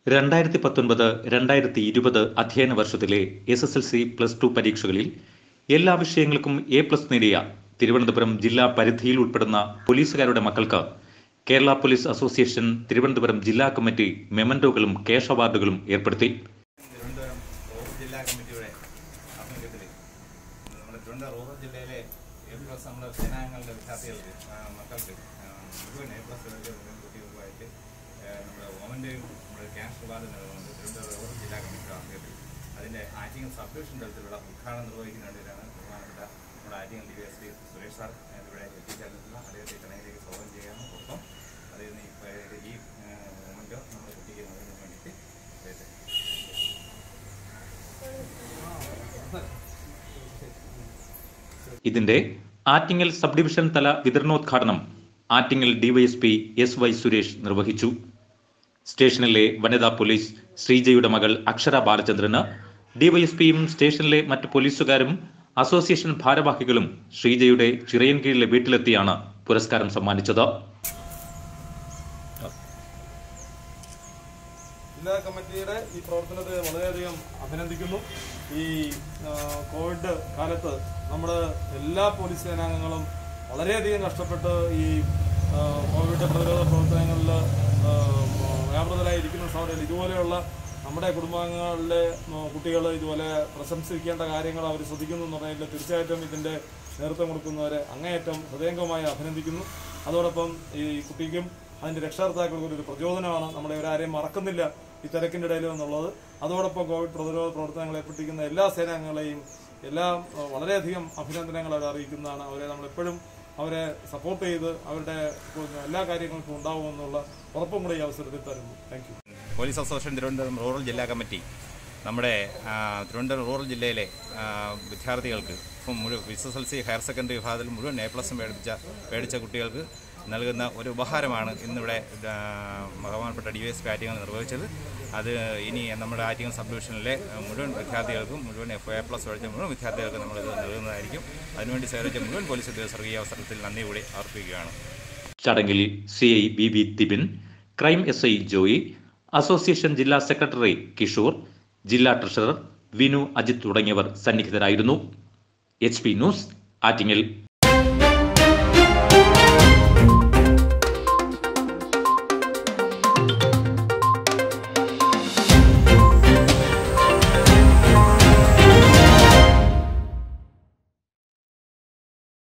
രണ്ടായിരത്തി പത്തൊൻപത് രണ്ടായിരത്തി ഇരുപത് അധ്യയന വർഷത്തിലെ S S L C plus two പരീക്ഷകളിൽ എല്ലാ വിഷയങ്ങൾക്കും എ പ്ലസ് നേടിയ തിരുവനന്തപുരം ജില്ലാ പരിധിയിൽ ഉൾപ്പെടുന്ന പോലീസുകാരുടെ മക്കൾക്ക് കേരള പോലീസ് അസോസിയേഷൻ തിരുവനന്തപുരം ജില്ലാ കമ്മിറ്റി മെമന്റോകളും ക്യാഷ് അവാർഡുകളും ഏർപ്പെടുത്തി തിരുവനന്തപുരം റൂറൽ ജില്ലാ കമ്മിറ്റിയുടെ ആഭിമുഖ്യത്തിൽ നമ്മുടെ തിരുവനന്തപുരം റൂറൽ ജില്ലയിലെ എ പ്ലസ് നമ്മുടെ സേനാംഗങ്ങളുടെ വിദ്യാർത്ഥികൾക്ക് ആ, മക്കൾക്ക് ആ, മുഴുവൻ എ പ്ലസ് മുഴുവൻ കുട്ടികൾക്കുമായിട്ട് ആ, നമ്മുടെ ഗവൺമെൻറ് നമ്മുടെ ക്യാഷ് അവാർഡ് നൽകുന്നുണ്ട് തിരുവനന്തപുരം റൂറൽ ജില്ലാ കമ്മിറ്റിയുടെ ആഭിമുഖ്യത്തിൽ അതിൻ്റെ ആറ്റിങ്ങൽ സബ് ഡിവിഷൻ തലത്തിലുള്ള ഉദ്ഘാടനം നിർവഹിക്കുന്ന വേണ്ടിയിട്ടാണ് ബഹുമാനപ്പെട്ട നമ്മുടെ Attingal D S P Suresh sir ഇവിടെ എത്തിച്ചേർന്നിട്ടുള്ള അദ്ദേഹത്തെ ചടങ്ങിലേക്ക് സ്വാഗതം ചെയ്യാനും ഒപ്പം അതിൽ നിന്ന് ഈ ഈ മൊമെൻറ്റോ നമ്മുടെ കുട്ടിക്ക് നൽകുന്നതിന് വേണ്ടിയിട്ട് അദ്ദേഹത്തെ ഇതിന്റെ ആറ്റിങ്ങൽ സബ് ഡിവിഷൻ തല വിതരണോദ്ഘാടനം Attingal DYSP S Y Suresh നിർവഹിച്ചു സ്റ്റേഷനിലെ വനിതാ പോലീസ് ശ്രീജയുടെ മകൾ അക്ഷര ബാലചന്ദ്രന് ഡിവൈഎസ്പിയും സ്റ്റേഷനിലെ മറ്റ് പോലീസുകാരും അസോസിയേഷൻ ഭാരവാഹികളും ശ്രീജയുടെ ചിറയൻകീഴിലെ വീട്ടിലെത്തിയാണ് പുരസ്കാരം സമ്മാനിച്ചത് ജില്ലാ കമ്മിറ്റിയുടെ ഈ പ്രവർത്തനത്തെ വളരെയധികം അഭിനന്ദിക്കുന്നു ഈ ആ, കോവിഡ് കാലത്ത് നമ്മുടെ എല്ലാ പോലീസ് സേനാംഗങ്ങളും വളരെയധികം കഷ്ടപ്പെട്ട് ഈ ആ, കോവിഡ് പ്രതിരോധ പ്രവർത്തനങ്ങളിൽ ആ, വ്യാപൃതരായിരിക്കുന്ന സമയത്ത് ഇതുപോലെയുള്ള നമ്മുടെ കുടുംബാംഗങ്ങളിലെ കുട്ടികൾ ഇതുപോലെ പ്രശംസിക്കേണ്ട കാര്യങ്ങൾ അവർ ശ്രദ്ധിക്കുന്നു എന്ന് പറഞ്ഞാൽ തീർച്ചയായിട്ടും ഇതിൻ്റെ നേതൃത്വം കൊടുക്കുന്നവരെ അങ്ങേയറ്റം ഹൃദയംഗമായി അഭിനന്ദിക്കുന്നു അതോടൊപ്പം ഈ കുട്ടിക്കും അതിന്റെ രക്ഷകർത്താക്കൾക്കും ഒരു പ്രചോദനമാണ് നമ്മളെ ഇവരാരെയും മറക്കുന്നില്ല ഈ തിരക്കിന്റെ ഇടയിൽ എന്നുള്ളത് അതോടൊപ്പം കോവിഡ് പ്രതിരോധ പ്രവർത്തനങ്ങൾ ഏർപ്പെട്ടിരിക്കുന്ന എല്ലാ സേനാംഗങ്ങളെയും എല്ലാം ഏഹ്, വളരെയധികം അഭിനന്ദനങ്ങൾ അവർ അറിയിക്കുന്നതാണ് അവരെ നമ്മൾ എപ്പോഴും അവരെ സപ്പോർട്ട് ചെയ്ത് അവരുടെ പിന്നെ എല്ലാ കാര്യങ്ങൾക്കും ഉണ്ടാവുമെന്നുള്ള ഉറപ്പും കൂടെ ഈ അവസരത്തിൽ തരുന്നു thank you police association Thiruvananthapuram rural ജില്ലാ കമ്മിറ്റി നമ്മുടെ ആ, തിരുവനന്തപുരം റൂറൽ ജില്ലയിലെ ആ, വിദ്യാർത്ഥികൾക്ക് ഇപ്പം മുഴുവൻ S S L C higher secondary വിഭാഗത്തിൽ മുഴുവൻ എ പ്ലസും മേടിച്ച മേടിച്ച കുട്ടികൾക്ക് നൽകുന്ന ഒരു ഉപഹാരമാണ് ഇന്നിവിടെ ആ, ബഹുമാനപ്പെട്ട ഡി എസ് പി ആറ്റിങ്ങൾ നിർവഹിച്ചത് അത് ഇനി നമ്മുടെ ആറ്റിങ്ങൽ സബ് ഡിവിഷനിലെ മുഴുവൻ വിദ്യാർത്ഥികൾക്കും മുഴുവൻ എഫ് എ പ്ലസ് മേടിച്ച മുഴുവൻ വിദ്യാർത്ഥികൾക്കും നമ്മളിത് നൽകുന്നതായിരിക്കും അതിനുവേണ്ടി സഹകരിച്ച മുഴുവൻ പോലീസ് ഉദ്യോഗസ്ഥർക്ക് ഈ അവസരത്തിൽ നന്ദി കൂടി അർപ്പിക്കുകയാണ് ചടങ്ങിൽ C I B V Thibin crime S I Joy association ജില്ലാ സെക്രട്ടറി കിഷോർ ജില്ലാ ട്രഷറർ വിനു അജിത് തുടങ്ങിയവർ സന്നിഹിതരായിരുന്നു എച്ച് പി ന്യൂസ് ആറ്റിങ്ങൽ